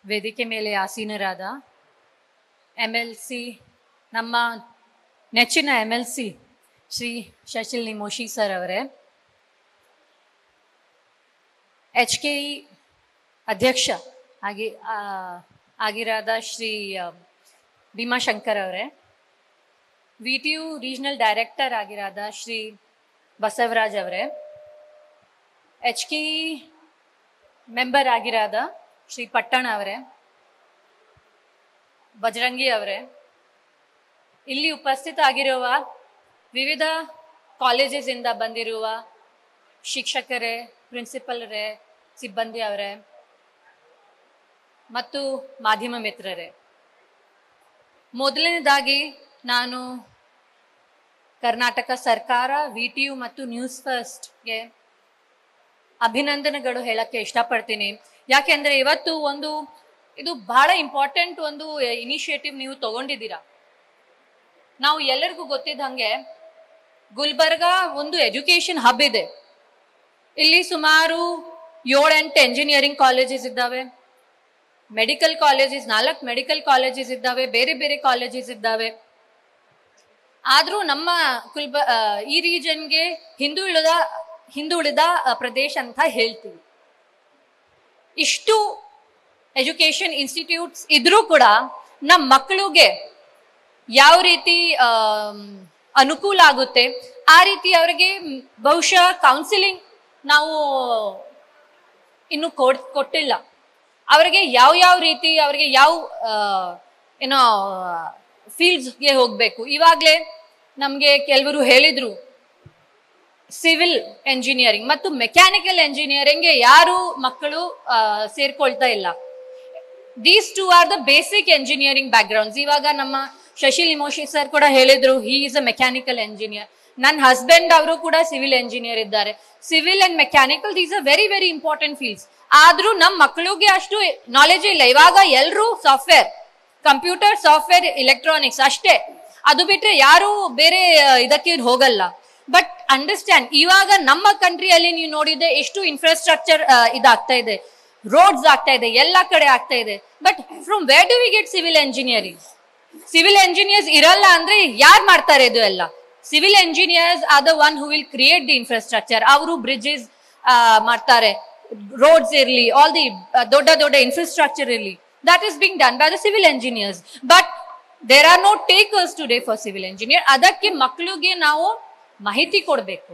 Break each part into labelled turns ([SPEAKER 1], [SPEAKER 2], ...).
[SPEAKER 1] ವೇದಿಕೆ ಮೇಲೆ ಆಸೀನರಾದ M L C ನಮ್ಮ ನೆಚ್ಚಿನ M L C Shri Shashil Namoshi sir ಅವರೇ ಎಚ್ ಕೆ ಇ ಅಧ್ಯಕ್ಷ ಆಗಿ ಆ, ಆಗಿರಾದ ಶ್ರೀ ಆ, ಭೀಮಾಶಂಕರ್ ಅವರೇ V T U regional director ಆಗಿರಾದ ಶ್ರೀ ಬಸವರಾಜ್ ಅವರೇ ಎಚ್ ಕೆ ಇ ಮೆಂಬರ್ ಆಗಿರಾದ ಶ್ರೀ ಪಟ್ಟಣ ಅವರೇ ಬಜರಂಗಿ ಅವರೇ ಇಲ್ಲಿ ಉಪಸ್ಥಿತ ಆಗಿರುವ ವಿವಿಧ ಕಾಲೇಜಸ್ ಇಂದ ಬಂದಿರುವ ಶಿಕ್ಷಕರೇ ಪ್ರಿನ್ಸಿಪಲ್ರೇ ಸಿಬ್ಬಂದಿ ಅವರೇ ಮತ್ತು ಮಾಧ್ಯಮ ಮಿತ್ರರೇ ಮೊದಲನೇದಾಗಿ ನಾನು ಕರ್ನಾಟಕ ಸರ್ಕಾರ ವಿ ಟಿ ಯು ಮತ್ತು ನ್ಯೂಸ್ ಫಸ್ಟ್ಗೆ ಅಭಿನಂದನೆಗಳು ಹೇಳಕ್ಕೆ ಇಷ್ಟಪಡ್ತೀನಿ ಯಾಕೆಂದ್ರೆ ಇವತ್ತು ಒಂದು ಇದು ಬಹಳ ಇಂಪಾರ್ಟೆಂಟ್ ಒಂದು ಇನಿಷಿಯೇಟಿವ್ ನೀವು ತಗೊಂಡಿದ್ದೀರಾ ನಾವು ಎಲ್ಲರಿಗೂ ಗೊತ್ತಿದ್ದ ಹಂಗೆ ಗುಲ್ಬರ್ಗ ಒಂದು ಎಜುಕೇಶನ್ ಹಬ್ ಇದೆ ಇಲ್ಲಿ ಸುಮಾರು ಏಳೆಂಟು ಎಂಜಿನಿಯರಿಂಗ್ ಕಾಲೇಜಸ್ ಇದ್ದಾವೆ ಮೆಡಿಕಲ್ ಕಾಲೇಜಸ್ ನಾಲ್ಕು ಮೆಡಿಕಲ್ ಕಾಲೇಜಸ್ ಇದ್ದಾವೆ ಬೇರೆ ಬೇರೆ ಕಾಲೇಜಸ್ ಇದ್ದಾವೆ ಆದ್ರೂ ನಮ್ಮ ಕುಲ್ಬ ಆ, ಈ ರೀಜನ್ಗೆ ಹಿಂದುಳಿದ ಹಿಂದುಳಿದ ಆ, ಪ್ರದೇಶ ಅಂತ ಹೇಳ್ತೀವಿ ಇಷ್ಟು ಎಜುಕೇಶನ್ ಇನ್ಸ್ಟಿಟ್ಯೂಟ್ಸ್ ಇದ್ರೂ ಕೂಡ ನಮ್ಮ ಮಕ್ಕಳಿಗೆ ಯಾವ ರೀತಿ ಆಮ್, ಅನುಕೂಲ ಆಗುತ್ತೆ ಆ ರೀತಿ ಅವರಿಗೆ ಮ್, ಬಹುಶಃ ಕೌನ್ಸಿಲಿಂಗ್ ನಾವು ಇನ್ನು ಕೊಡ್ ಕೊಟ್ಟಿಲ್ಲ ಅವರಿಗೆ ಯಾವ ಯಾವ ರೀತಿ ಅವರಿಗೆ ಯಾವ ಆ, ಏನೋ ಫೀಲ್ಡ್ಸ್ಗೆ ಹೋಗಬೇಕು ಇವಾಗಲೇ ನಮಗೆ ಕೆಲವರು ಹೇಳಿದ್ರು ಸಿವಿಲ್ ಎಂಜಿನಿಯರಿಂಗ್ ಮತ್ತು ಮೆಕ್ಯಾನಿಕಲ್ ಎಂಜಿನಿಯರಿಂಗ್ಗೆ ಯಾರು ಮಕ್ಕಳು ಆ, ಸೇರ್ಕೊಳ್ತಾ ಇಲ್ಲ these two are the basic engineering backgrounds ಇವಾಗ ನಮ್ಮ ಶಶಿಲ್ ಇಮೋಶಿ ಸರ್ ಕೂಡ ಹೇಳಿದ್ರು he is a mechanical engineer ನನ್ನ ಹಸ್ಬೆಂಡ್ ಅವರು ಕೂಡ ಸಿವಿಲ್ ಎಂಜಿನಿಯರ್ ಇದ್ದಾರೆ civil and mechanical these are very very important fields ಆದ್ರೂ ನಮ್ಮ ಮಕ್ಕಳಿಗೆ ಅಷ್ಟು ನಾಲೆಜ್ ಇಲ್ಲ ಇವಾಗ ಎಲ್ಲರೂ ಸಾಫ್ಟ್ವೇರ್ ಕಂಪ್ಯೂಟರ್ ಸಾಫ್ಟ್ವೇರ್ ಇಲೆಕ್ಟ್ರಾನಿಕ್ಸ್ ಅಷ್ಟೇ ಅದು ಬಿಟ್ರೆ ಯಾರು ಬೇರೆ ಆ, ಇದಕ್ಕೆ ಹೋಗಲ್ಲ ಬಟ್ ಅಂಡರ್ಸ್ಟ್ಯಾಂಡ್ ಇವಾಗ ನಮ್ಮ ಕಂಟ್ರಿಯಲ್ಲಿ ನೀವು ನೋಡಿದ್ರೆ ಎಷ್ಟು ಇನ್ಫ್ರಾಸ್ಟ್ರಕ್ಚರ್ ಇದಾಗ್ತಾ ಇದೆ ರೋಡ್ಸ್ ಆಗ್ತಾ ಇದೆ ಎಲ್ಲ ಕಡೆ ಆಗ್ತಾ ಇದೆ but from where do we get civil engineering civil engineers ಇರಲ್ಲ ಅಂದ್ರೆ ಯಾರು ಮಾಡ್ತಾರೆ ಇದು ಎಲ್ಲ civil engineers are the one who will create the infrastructure ಅವರು ಬ್ರಿಡ್ಜಸ್ ಮಾಡ್ತಾರೆ ರೋಡ್ಸ್ ಇರಲಿ ಆಲ್ ದಿ ದೊಡ್ಡ ದೊಡ್ಡ ಇನ್ಫ್ರಾಸ್ಟ್ರಕ್ಚರ್ ಇರಲಿ that is being done by the civil engineers but there are no takers today for civil engineer ಅದಕ್ಕೆ ಮಕ್ಕಳಿಗೆ ನಾವು ಮಾಹಿತಿ ಕೊಡಬೇಕು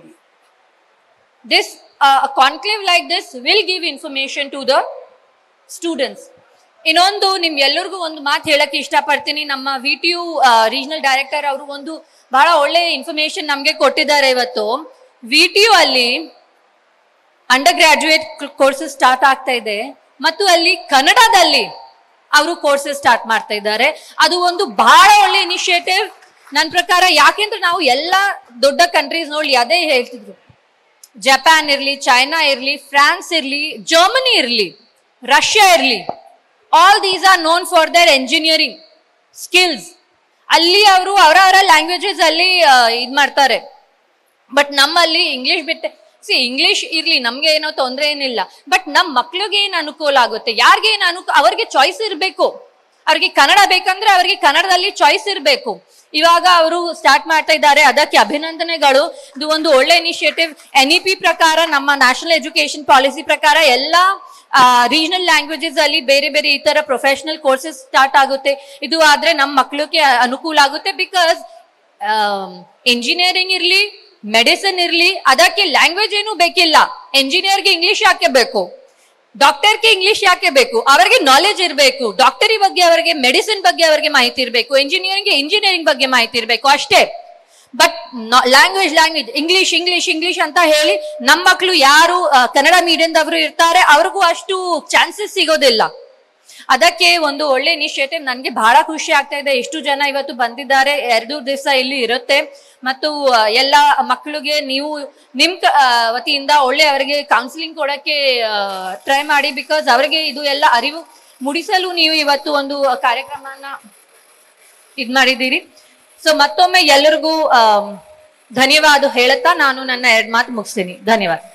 [SPEAKER 1] this uh, a conclave like this will give information to the students ಇನ್ನೊಂದು ನಿಮ್ ಎಲ್ಲರಿಗೂ ಒಂದು ಮಾತು ಹೇಳಕ್ಕೆ ಇಷ್ಟಪಡ್ತೀನಿ ನಮ್ಮ V T U regional director ಅವರು ಒಂದು ಬಹಳ ಒಳ್ಳೆ ಇನ್ಫಾರ್ಮೇಶನ್ ನಮ್ಗೆ ಕೊಟ್ಟಿದ್ದಾರೆ ಇವತ್ತು ವಿ ಟಿ ಯು ಅಲ್ಲಿ ಅಂಡರ್ ಗ್ರಾಜುಯೇಟ್ ಕೋರ್ಸಸ್ ಸ್ಟಾರ್ಟ್ ಆಗ್ತಾ ಇದೆ ಮತ್ತು ಅಲ್ಲಿ ಕನ್ನಡದಲ್ಲಿ ಅವರು ಕೋರ್ಸಸ್ ಸ್ಟಾರ್ಟ್ ಮಾಡ್ತಾ ಇದ್ದಾರೆ ಅದು ಒಂದು ಬಹಳ ಒಳ್ಳೆ ಇನಿಷಿಯೇಟಿವ್ ನನ್ನ ಪ್ರಕಾರ ಯಾಕೆಂದ್ರೆ ನಾವು ಎಲ್ಲ ದೊಡ್ಡ ಕಂಟ್ರೀಸ್ ನೋಡಿ ಅದೇ ಹೇಳ್ತಿದ್ರು ಜಪಾನ್ ಇರ್ಲಿ ಚೈನಾ ಇರ್ಲಿ ಫ್ರಾನ್ಸ್ ಇರ್ಲಿ ಜರ್ಮನಿ ಇರ್ಲಿ ರಷ್ಯಾ ಇರ್ಲಿ all these are known for their engineering skills ಅಲ್ಲಿ ಅವರು ಅವರ ಅವರ ಲ್ಯಾಂಗ್ವೇಜಸ್ ಅಲ್ಲಿ ಆ, ಇದ್ ಮಾಡ್ತಾರೆ ಬಟ್ ನಮ್ಮಲ್ಲಿ ಇಂಗ್ಲಿಷ್ ಬಿಟ್ಟೆ ಸಿ ಇಂಗ್ಲಿಷ್ ಇರ್ಲಿ ನಮ್ಗೆ ಏನೋ ತೊಂದರೆ ಏನಿಲ್ಲ ಬಟ್ ನಮ್ ಮಕ್ಳಿಗೆ ಏನ್ ಅನುಕೂಲ ಆಗುತ್ತೆ ಯಾರಿಗೆ ಏನ್ ಅನುಕೂಲ ಅವ್ರಿಗೆ ಚಾಯ್ಸ್ ಇರ್ಬೇಕು ಅವ್ರಿಗೆ ಕನ್ನಡ ಬೇಕಂದ್ರೆ ಅವ್ರಿಗೆ ಕನ್ನಡದಲ್ಲಿ ಚಾಯ್ಸ್ ಇರ್ಬೇಕು ಇವಾಗ ಅವರು ಸ್ಟಾರ್ಟ್ ಮಾಡ್ತಾ ಇದ್ದಾರೆ ಅದಕ್ಕೆ ಅಭಿನಂದನೆಗಳು ಇದು ಒಂದು ಒಳ್ಳೆ ಇನಿಷಿಯೇಟಿವ್ ಎನ್ ಇ ಪಿ ಪ್ರಕಾರ ನಮ್ಮ ನ್ಯಾಷನಲ್ ಎಜುಕೇಶನ್ ಪಾಲಿಸಿ ಪ್ರಕಾರ ಎಲ್ಲ ರೀಜನಲ್ ಲ್ಯಾಂಗ್ವೇಜಸ್ ಅಲ್ಲಿ ಬೇರೆ ಬೇರೆ ಈ ತರ ಪ್ರೊಫೆಷನಲ್ ಕೋರ್ಸಸ್ ಸ್ಟಾರ್ಟ್ ಆಗುತ್ತೆ ಇದು ಆದ್ರೆ ನಮ್ಮ ಮಕ್ಕಳಿಗೆ ಅನುಕೂಲ ಆಗುತ್ತೆ ಬಿಕಾಸ್ ಇಂಜಿನಿಯರಿಂಗ್ ಇರ್ಲಿ ಮೆಡಿಸಿನ್ ಇರ್ಲಿ ಅದಕ್ಕೆ ಲ್ಯಾಂಗ್ವೇಜ್ ಏನು ಬೇಕಿಲ್ಲ ಎಂಜಿನಿಯರ್ಗೆ ಇಂಗ್ಲಿಷ್ ಯಾಕೆ ಬೇಕು ಡಾಕ್ಟರ್ಗೆ ಇಂಗ್ಲಿಷ್ ಯಾಕೆ ಬೇಕು ಅವರಿಗೆ ನಾಲೆಜ್ ಇರಬೇಕು ಡಾಕ್ಟರಿ ಬಗ್ಗೆ ಅವರಿಗೆ ಮೆಡಿಸಿನ್ ಬಗ್ಗೆ ಅವರಿಗೆ ಮಾಹಿತಿ ಇರಬೇಕು ಇಂಜಿನಿಯರಿಂಗ್ ಇಂಜಿನಿಯರಿಂಗ್ ಬಗ್ಗೆ ಮಾಹಿತಿ ಇರಬೇಕು ಅಷ್ಟೇ but language language English English English ಅಂತ ಹೇಳಿ ನಮ್ಮ ಮಕ್ಕಳು ಯಾರು ಆ, ಕನ್ನಡ ಮೀಡಿಯಂದವರು ಇರ್ತಾರೆ ಅವ್ರಿಗೂ ಅಷ್ಟು ಚಾನ್ಸಸ್ ಸಿಗೋದಿಲ್ಲ ಅದಕ್ಕೆ ಒಂದು ಒಳ್ಳೆ ಇನಿಷಿಯೇಟಿವ್ ನನಗೆ ಬಹಳ ಖುಷಿ ಆಗ್ತಾ ಇದೆ ಎಷ್ಟು ಜನ ಇವತ್ತು ಬಂದಿದ್ದಾರೆ ಎರಡು ದಿವಸ ಇಲ್ಲಿ ಇರುತ್ತೆ ಮತ್ತು ಆ, ಎಲ್ಲ ಮಕ್ಕಳಿಗೆ ನೀವು ನಿಮ್ ಕ- ಆ, ವತಿಯಿಂದ ಒಳ್ಳೆ ಅವರಿಗೆ ಕೌನ್ಸಿಲಿಂಗ್ ಕೊಡಕ್ಕೆ ಟ್ರೈ ಮಾಡಿ ಬಿಕಾಸ್ ಅವರಿಗೆ ಇದು ಎಲ್ಲ ಅರಿವು ಮೂಡಿಸಲು ನೀವು ಇವತ್ತು ಒಂದು ಕಾರ್ಯಕ್ರಮನ ಇದ್ ಮಾಡಿದ್ದೀರಿ ಸೊ ಮತ್ತೊಮ್ಮೆ ಎಲ್ಲರಿಗೂ ಆಮ್, ಧನ್ಯವಾದ ಹೇಳುತ್ತಾ ನಾನು ನನ್ನ ಎರಡ್ ಮಾತು ಮುಗಿಸ್ತೀನಿ ಧನ್ಯವಾದ